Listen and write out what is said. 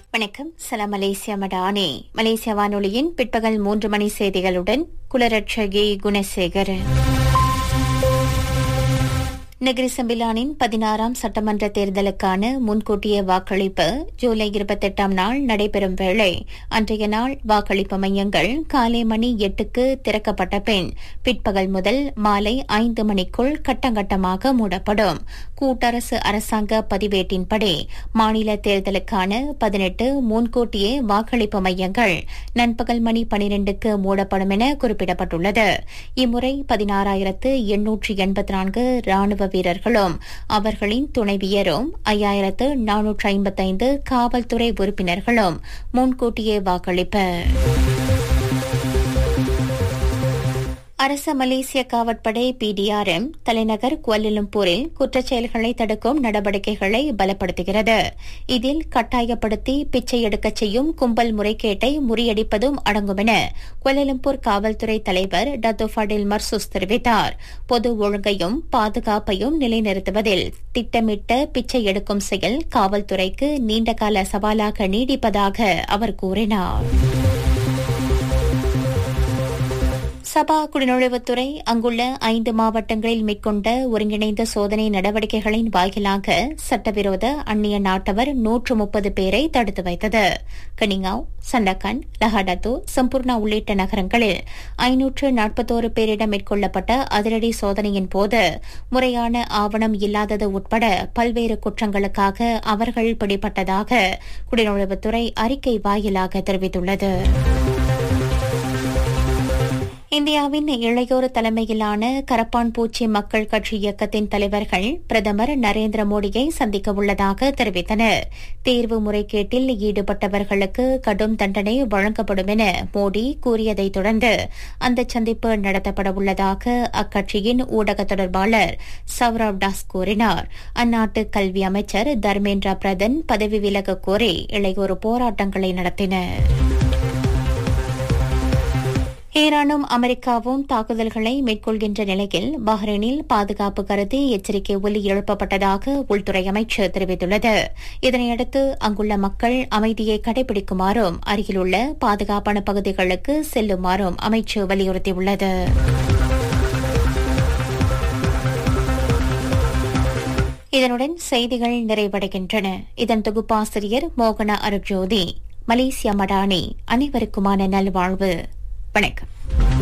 வணக்கம் சலாம் மலேசியா மடானே மலேசிய வானொலியின் பிற்பகல் மூன்று மணி செய்திகளுடன் குலரட்சகி குணசேகர் நகரி சம்பிலானின் பதினாறாம் சட்டமன்ற தேர்தலுக்கான முன்கூட்டிய வாக்களிப்பு ஜூலை இருபத்தெட்டாம் நாள் நடைபெறும் வேளை அன்றைய நாள் வாக்களிப்பு மையங்கள் காலை மணி எட்டுக்கு திறக்கப்பட்ட பின் பிற்பகல் முதல் மாலை ஐந்து மணிக்குள் கட்டங்கட்டமாக மூடப்படும் கூட்டரசு அரசாங்க பதிவேட்டின்படி மாநில தேர்தலுக்கான பதினெட்டு முன்கூட்டியே வாக்களிப்பு மையங்கள் நண்பகல் மணி பனிரெண்டுக்கு மூடப்படும் என குறிப்பிடப்பட்டுள்ளது இம்முறை பதினாறாயிரத்து எண்ணூற்று எண்பத்தி நான்கு ராணுவ வீரர்களும் அவர்களின் துணைவியரும் ஐயாயிரத்து நானூற்று ஐம்பத்தைந்து காவல்துறை உறுப்பினர்களும் முன்கூட்டியே வாக்களிப்பர் அரச மலேசிய காவற்படை பிடிஆர்எம் தலைநகர் குவலலும்பூரில் குற்றச்செயல்களை தடுக்கும் நடவடிக்கைகளை பலப்படுத்துகிறது இதில் கட்டாயப்படுத்தி பிச்சை எடுக்கச் செய்யும் கும்பல் முறைகேட்டை முறியடிப்பதும் அடங்கும் என குவலலும்பூர் காவல்துறை தலைவர் டத்து ஃபடில் மர்சூஸ் தெரிவித்தார் பொது ஒழுங்கையும் பாதுகாப்பையும் நிலைநிறுத்துவதில் திட்டமிட்ட பிச்சை எடுக்கும் செயல் காவல்துறைக்கு நீண்டகால சவாலாக நீடிப்பதாக அவர் கூறினார் சபா குடிநுழைவுத்துறை அங்குள்ள ஐந்து மாவட்டங்களில் மேற்கொண்ட ஒருங்கிணைந்த சோதனை நடவடிக்கைகளின் வாயிலாக சட்டவிரோத அந்நிய நாட்டவர் நூற்று முப்பது பேரை தடுத்து வைத்தது கனிங்காவ் சண்டகன் லஹடத்து சம்பூர்ணா உள்ளிட்ட நகரங்களில் ஐநூற்று நாற்பத்தோரு பேரிடம் மேற்கொள்ளப்பட்ட அதிரடி சோதனையின் போது முறையான ஆவணம் இல்லாதது உட்பட பல்வேறு குற்றங்களுக்காக அவர்கள் பிடிபட்டதாக குடிநுழைவுத்துறை அறிக்கை வாயிலாக தெரிவித்துள்ளது இந்தியாவின் இளையோர் தலைமையிலான கரப்பான் பூச்சி மக்கள் கட்சி இயக்கத்தின் தலைவர்கள் பிரதமர் நரேந்திர மோடியை சந்திக்க உள்ளதாக தெரிவித்தனர் தேர்வு முறைகேட்டில் ஈடுபட்டவர்களுக்கு கடும் தண்டனை வழங்கப்படும் என மோடி கூறியதைத் தொடர்ந்து அந்த சந்திப்பு நடத்தப்பட உள்ளதாக அக்கட்சியின் ஊடக தொடர்பாளர் சவ்ரவ் தாஸ் கூறினார் அந்நாட்டு கல்வி அமைச்சர் தர்மேந்திர பிரதான் பதவி விலக கோரி இளையோர் போராட்டங்களை நடத்தினர் ஈரானும் அமெரிக்காவும் தாக்குதல்களை மேற்கொள்கின்ற நிலையில் பஹ்ரைனில் பாதுகாப்பு கருதி எச்சரிக்கை ஒலி எழுப்பப்பட்டதாக உள்துறை அமைச்சர் தெரிவித்துள்ளது இதனையடுத்து அங்குள்ள மக்கள் அமைதியை கடைபிடிக்குமாறும் அருகிலுள்ள பாதுகாப்பான பகுதிகளுக்கு செல்லுமாறும் அமைச்சர் வலியுறுத்தியுள்ளது இதனுடன் செய்திகள் நிறைவடைகின்றன இதன் தொகுப்பாசிரியர் மோகன அருஜோதி மலேசியா மடானி அனைவருக்குமான நல்வாழ்வு வணக்கம்